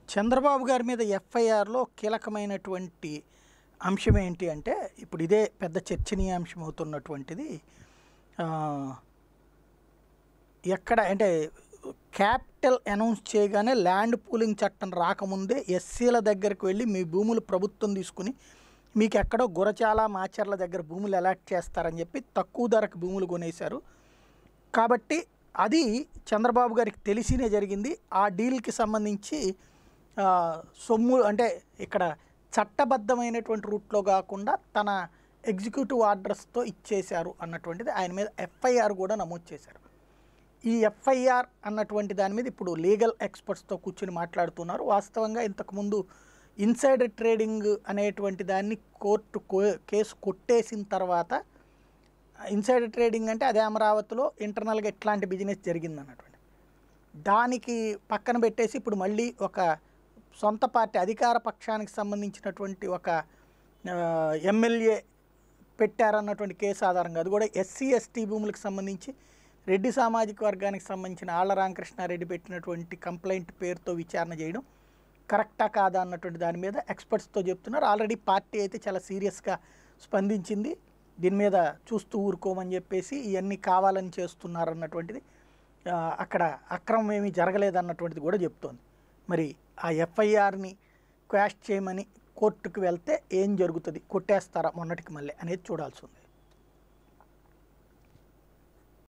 చంద్రబాబు గారి మీద ఎఫ్ఐఆర్లో కీలకమైనటువంటి అంశం ఏంటి అంటే ఇప్పుడు ఇదే పెద్ద చర్చనీయాంశం అవుతున్నటువంటిది ఆ, ఎక్కడ అంటే క్యాపిటల్ అనౌన్స్ చేయగానే ల్యాండ్ పూలింగ్ చట్టం రాకముందే ఎస్సీల దగ్గరికి వెళ్ళి మీ భూములు ప్రభుత్వం తీసుకుని మీకు ఎక్కడో గురచాల మాచర్ల దగ్గర భూములు అలాట్ చేస్తారని చెప్పి తక్కువ ధరకు భూములు కొనేశారు కాబట్టి అది చంద్రబాబు గారికి తెలిసినే జరిగింది ఆ డీల్కి సంబంధించి ఆ, సొమ్ము అంటే ఇక్కడ చట్టబద్ధమైనటువంటి రూట్లో కాకుండా తన ఎగ్జిక్యూటివ్ ఆర్డర్స్తో ఇచ్చేశారు అన్నటువంటిది ఆయన మీద ఎఫ్ఐఆర్ కూడా నమోదు చేశారు ఈ ఎఫ్ఐఆర్ అన్నటువంటి దాని మీద ఇప్పుడు లీగల్ ఎక్స్పర్ట్స్తో కూర్చుని మాట్లాడుతున్నారు వాస్తవంగా ఇంతకుముందు ఇన్సైడర్ ట్రేడింగ్ అనేటువంటి దాన్ని కోర్టు కో- కేసు కొట్టేసిన తర్వాత ఇన్సైడర్ ట్రేడింగ్ అంటే అదే అమరావతిలో ఇంటర్నల్గా ఎట్లాంటి బిజినెస్ జరిగింది అన్నటువంటి దానికి పక్కన పెట్టేసి ఇప్పుడు మళ్ళీ ఒక సొంత పార్టీ అధికార పక్షానికి సంబంధించినటువంటి ఒక ఆ, ఎమ్మెల్యే పెట్టారన్నటువంటి కేసు ఆధారంగా అది కూడా ఎస్సీ ఎస్టీ భూములకు సంబంధించి రెడ్డి సామాజిక వర్గానికి సంబంధించిన ఆళ్ల రామకృష్ణారెడ్డి పెట్టినటువంటి కంప్లైంట్ పేరుతో విచారణ చేయడం కరెక్టా కాదా అన్నటువంటి దాని మీద ఎక్స్పర్ట్స్తో చెప్తున్నారు ఆల్రెడీ పార్టీ అయితే చాలా సీరియస్గా స్పందించింది దీని మీద చూస్తూ ఊరుకోమని చెప్పేసి ఇవన్నీ కావాలని చేస్తున్నారు అన్నటువంటిది ఆ, అక్కడ అక్రమం ఏమీ జరగలేదన్నటువంటిది కూడా చెప్తోంది మరి ఆ ఎఫ్ఐఆర్ని క్వాష్ చేయమని కోర్టుకు వెళ్తే ఏం జరుగుతుంది కొట్టేస్తారా మొన్నటికి మళ్ళీ అనేది చూడాల్సి ఉంది